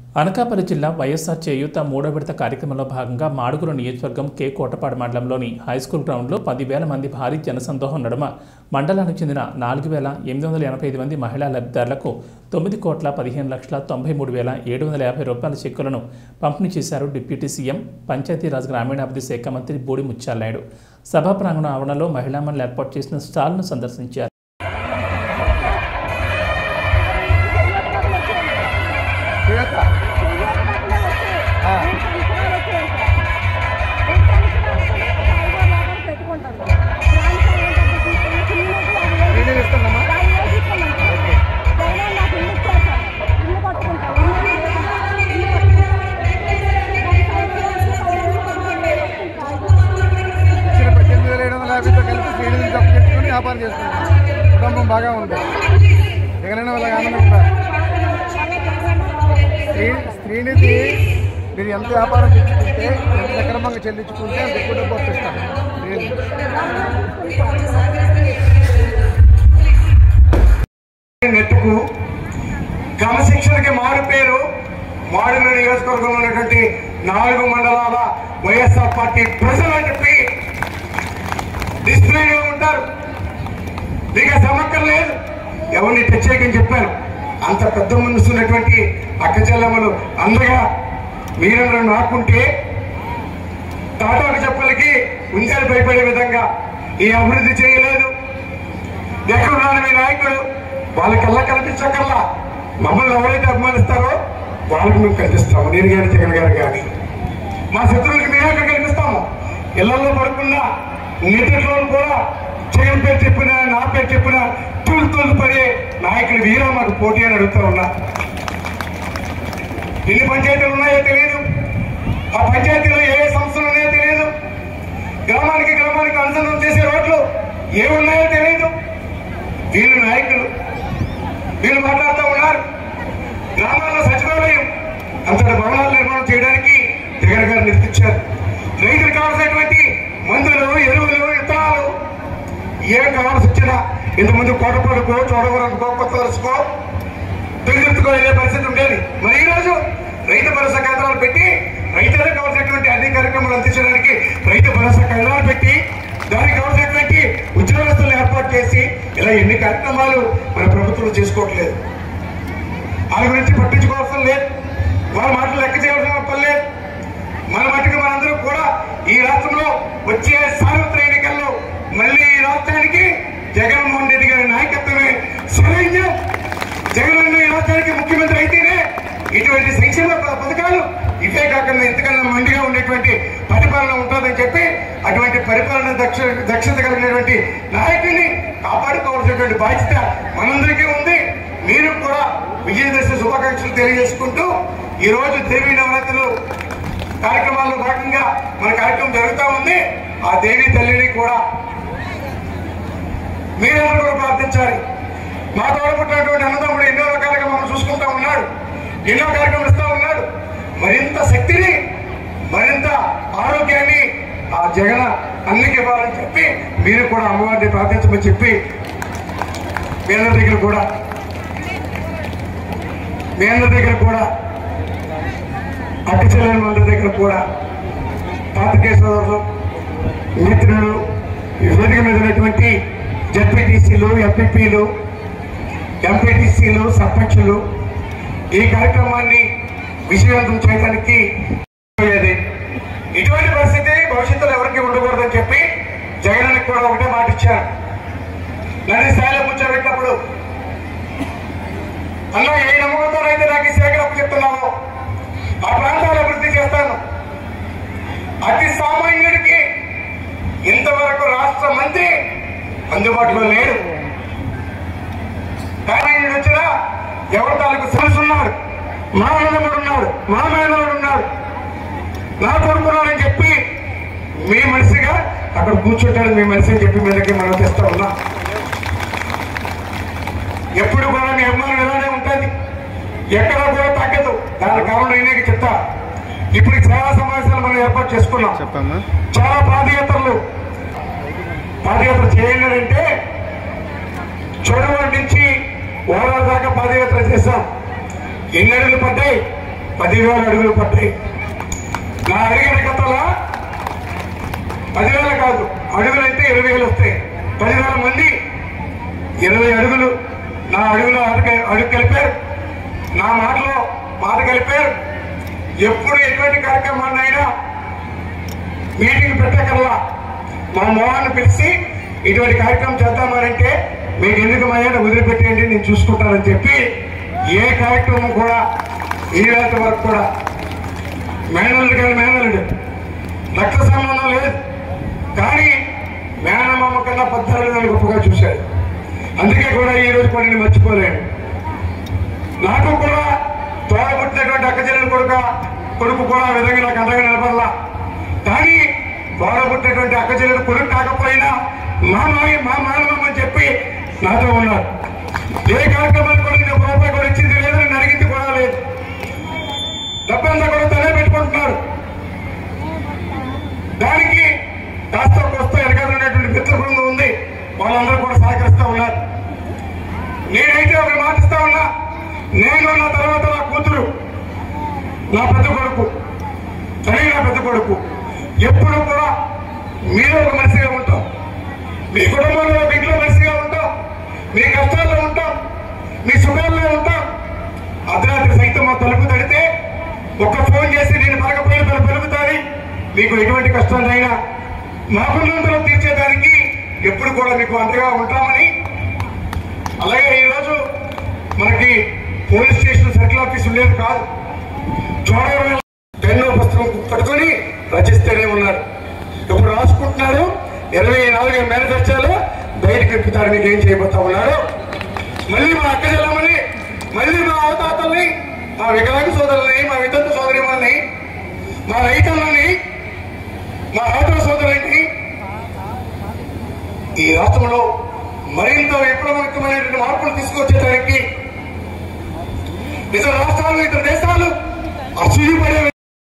అనకాపల్లి జిల్లా వైఎస్ఆర్ చేయూత మూడో విడత కార్యక్రమంలో భాగంగా మాడుగుల నియోజకవర్గం కే కోటపాడు మండలంలోని హైస్కూల్ గ్రౌండ్లో పదివేల మంది భారీ జనసందోహం నడుమ మండలానికి చెందిన నాలుగు వేల ఎనిమిది వందల ఎనభై ఐదు మంది మహిళా లబ్ధిదారులకు తొమ్మిది కోట్ల పదిహేను లక్షల తొంభై మూడు వేల ఏడు వందల యాభై రూపాయల చెక్కులను పంపిణీ చేశారు డిప్యూటీ సీఎం పంచాయతీరాజ్ గ్రామీణాభివృద్ధి శాఖ మంత్రి బూడి ముత్యాలనాయుడు సభా ప్రాంగణ ఆవరణలో మహిళా మండలి ఏర్పాటు చేసిన స్టాల్ను సందర్శించారు రీడింగ్ ఇస్తున్నామా ఇచ్చిన పద్దెనిమిది వేల ఏడు వందల యాభైతో కలిపి శ్రీనిధిని తప్పు పెట్టుకుని వ్యాపారం చేసుకుంటాం కుటుంబం బాగా ఉంది జగనన్న వాళ్ళకి ఆనందిస్తారు స్త్రీ స్త్రీనిధి మీరు ఎంత వ్యాపారం తెచ్చుకుంటే ఎంత సక్రమంగా చెల్లించుకుంటే అంత ఎక్కువ డబ్బు వస్తాను శ్రీనిధి నెట్టుకు క్రమశిక్షణకి మారు పేరు మాడుల నియోజకవర్గంలో ఉన్నటువంటి నాలుగు మండలాల వైఎస్ఆర్ పార్టీ ప్రజలు అని చెప్పి డిస్ప్లేలో ఉంటారు మీకు సమక్కర్ లేదు ఎవరిని ప్రత్యేకం చెప్పాను అంత పెద్ద మనసు ఉన్నటువంటి అక్క చెల్లెమ్మలు అందగా మీరందరూ నాకుంటే తాటాకు చెప్పలకి ఉంచాలి భయపడే విధంగా ఈ అభివృద్ధి చేయలేదు ఎక్కడున్నాడు మీ నాయకుడు వాళ్ళకల్లా కనిపించకల్లా మమ్మల్ని ఎవరైతే అభిమానిస్తారో వాళ్ళకి మేము కనిపిస్తాము నేను కానీ జగన్ గారు కానీ మా శత్రువులకి మేము ఎక్కడ కనిపిస్తాము ఇళ్లలో పడుకున్నా నిద్రలో కూడా జగన్ పేరు చెప్పినా నా పేరు చెప్పినా తూలు తూలు పడే నాయకులు వీరా మాకు పోటీ అని అడుగుతా ఉన్నా ఎన్ని పంచాయతీలు ఉన్నాయో తెలియదు ఆ పంచాయతీలో ఏ ఏ సంస్థలు ఉన్నాయో తెలియదు గ్రామానికి గ్రామానికి అనుసంధానం చేసే రోడ్లు ఏమున్నాయో తెలియదు వీళ్ళు నాయకులు వీళ్ళు మాట్లాడుతూ ఉన్నారు గ్రామాల్లో సచివాలయం అంతటి భవనాలు నిర్మాణం చేయడానికి జగన్ గారు నిర్మించారు రైతులకు కావాల్సినటువంటి మందులు ఎరువులు విత్తనాలు ఏం కావాల్సి వచ్చినా ఇంతకుముందు కోటపాడుకో చోడవరంకో కొత్త వలసకో తొలిదిత్తుకో వెళ్ళే పరిస్థితి ఉండేది మరి ఈ రోజు రైతు భరోసా కేంద్రాలు పెట్టి రైతులకు కావాల్సినటువంటి అన్ని కార్యక్రమాలు అందించడానికి రైతు భరోసా కేంద్రాలు పెట్టి దానికి కావాల్సినటువంటి ఉద్యోగస్తులను ఏర్పాటు చేసి ఇలా ఎన్ని కార్యక్రమాలు మన ప్రభుత్వం చేసుకోవట్లేదు వాళ్ళ గురించి పట్టించుకోవాల్సిన లేదు వాళ్ళ మాటలు లెక్క చేయాల్సిన పని లేదు మన మట్టుకు మనందరూ కూడా ఈ రాష్ట్రంలో వచ్చే సార్వత్రిక ఎన్నికల్లో మళ్ళీ ఈ రాష్ట్రానికి జగన్మోహన్ రెడ్డి గారి నాయకత్వమే సరైన జగన్ ఈ రాష్ట్రానికి ముఖ్యమంత్రి అయితేనే ఇటువంటి సంక్షేమ ప- పథకాలు ఇవే కాకుండా ఇంతకన్నా మండిగా ఉండేటువంటి పరిపాలన ఉంటుందని చెప్పి అటువంటి పరిపాలన దక్ష దక్షత కలిగినటువంటి నాయకుడిని కాపాడుకోవాల్సినటువంటి బాధ్యత మనందరికీ ఉంది మీరు కూడా విజయదశమి శుభాకాంక్షలు తెలియజేసుకుంటూ ఈ రోజు దేవీ నవరాత్రులు కార్యక్రమాల్లో భాగంగా మన కార్యక్రమం జరుగుతూ ఉంది ఆ దేవి తల్లిని కూడా మీరందరూ కూడా ప్రార్థించాలి మా తోడపుట్టినటువంటి అన్నదమ్ముడు ఎన్నో రకాలుగా మమ్మల్ని చూసుకుంటా ఉన్నాడు ఎన్నో కార్యక్రమాలు ఇస్తా ఉన్నాడు మరింత శక్తిని మరింత ఆరోగ్యాన్ని ఆ జగన్ అన్నికి ఇవ్వాలని చెప్పి మీరు కూడా అమ్మవారిని ప్రార్థించమని చెప్పి మీ అందరి దగ్గర కూడా మీ అందరి దగ్గర కూడా అక్క చెల్లెల వాళ్ళ దగ్గర కూడా పాతికేయ సోదరులు మిత్రులు ఈ వేదిక మీద ఉన్నటువంటి జడ్పీటీసీలు ఎంపీపీలు ఎంపీటీసీలు సర్పంచులు ఈ కార్యక్రమాన్ని విజయవంతం చేయడానికి పోయేది. ఇటువంటి పరిస్థితి భవిష్యత్తులో ఎవరికి ఉండకూడదని చెప్పి జగనానికి కూడా ఒకటే మాట ఇచ్చారు నన్ను స్థాయిలో కూర్చోబెట్టినప్పుడు అన్న ఏ నమ్మకంతో అయితే నాకు ఈ శాఖలు అప్పు చెప్తున్నామో ఆ ప్రాంతాలు అభివృద్ధి చేస్తాను అతి సామాన్యుడికి ఇంతవరకు రాష్ట్ర మంత్రి అందుబాటులో లేడు సామాన్యుడు వచ్చినా ఎవరి తాలూకు సమస్య ఉన్నాడు మా అన్నదమ్ముడు ఉన్నాడు మా మేనలుడు ఉన్నాడు నా కొడుకున్నాడని చెప్పి మీ మనిషిగా అక్కడ కూర్చుంటాడు మీ మనిషి అని చెప్పి మీదకి మనం తెస్తా ఉన్నా ఎప్పుడు కూడా మీ అమ్మాయి ఇలానే ఉంటుంది ఎక్కడ కూడా తగ్గదు దాని కారణం నేనే చెప్తా ఇప్పుడు చాలా సమావేశాలు మనం ఏర్పాటు చేసుకున్నాం చెప్పమ్మా చాలా పాదయాత్రలు పాదయాత్ర చేయండి అంటే చోడవరం నుంచి ఓరాల దాకా పాదయాత్ర చేశాం ఎన్ని అడుగులు పడ్డాయి పదివేల అడుగులు పడ్డాయి నా అడిగిన గతంలో పదివేల కాదు అడుగులు అయితే ఇరవై వేలు వస్తాయి పదివేల మంది ఇరవై అడుగులు నా అడుగులో అడుగు అడుగు కలిపారు నా మాటలో మాట కలిపారు ఎప్పుడు ఎటువంటి కార్యక్రమాన్నైనా మీటింగ్ పెట్టకల్లా మా మోహన్ పిలిచి ఇటువంటి కార్యక్రమం చేద్దామనంటే మీకు ఎందుకు మయ్యాడ వదిలిపెట్టేయండి నేను చూసుకుంటానని చెప్పి ఏ కార్యక్రమం కూడా ఈ రాత్రి వరకు కూడా మేనల్లుడు కానీ మేనల్లుడు రక్త సంబంధం లేదు కానీ మేనమామ కన్నా పద్నాలుగు వేలు గొప్పగా చూశాడు అందుకే కూడా ఈ రోజు కూడా నేను మర్చిపోలేను నాకు కూడా తోడబుట్టినటువంటి అక్కచెల్లెలు కొడుక కొడుకు కూడా ఆ విధంగా నాకు అండగా నిలబడలా కానీ తోడబుట్టినటువంటి అక్కచెల్లెలు కొడుకు కాకపోయినా మా మాయ మా మానవం అని చెప్పి నాతో ఉన్నారు ఏ కార్యక్రమానికి కూడా నేను ఒక రూపాయి కూడా ఇచ్చింది లేదు నేను అడిగింది కూడా లేదు డబ్బంతా కూడా తనే పెట్టుకుంటున్నారు దానికి కాస్త కొస్త వెనకాల ఉన్నటువంటి మిత్ర బృందం ఉంది వాళ్ళందరూ కూడా సహకరిస్తా ఉన్నారు నేనైతే ఒక మాట ఇస్తా ఉన్నా నేను నా తర్వాత నా కూతురు నా పెద్ద కొడుకు సరే నా పెద్ద కొడుకు ఎప్పుడు కూడా మీరు ఒక మనిషిగా ఉంటాం మీ కుటుంబంలో ఒక ఇంట్లో మనిషిగా ఉంటాం మీ కష్టాల్లో ఉంటాం మీ సుఖాల్లో ఉంటాం అర్ధరాత్రి సైతం మా తలుపు తడితే ఒక్క ఫోన్ చేసి నేను పలకపోయిన తన పలుకుతాని మీకు ఎటువంటి కష్టాలైనా మా పుణ్యంతో తీర్చేదానికి ఎప్పుడు కూడా మీకు అంతగా ఉంటామని అలాగే ఈరోజు మనకి పోలీస్ స్టేషన్ సర్కిల్ ఆఫీస్ ఉండేది కాదు చూడడం పెన్ను పుస్తకం పట్టుకొని రచిస్తూనే ఉన్నారు ఇప్పుడు రాసుకుంటున్నారు ఇరవై నాలుగు మేనిఫెస్టోలో బయటకు ఎక్కుతారు మీకు ఏం చేయబోతా ఉన్నారు మళ్ళీ మా అక్క చెల్లమని మళ్ళీ మా అవతాతల్ని మా వికలాంగ సోదరుల్ని మా విద్యుత్ సోదరిమల్ని మా రైతులని మా ఆటో సోదరుల్ని ఈ రాష్ట్రంలో మరింత విప్లవకమైనటువంటి మార్పులు తీసుకొచ్చేదానికి ఇతర రాష్ట్రాలు ఇతర దేశాలు అసూయపడే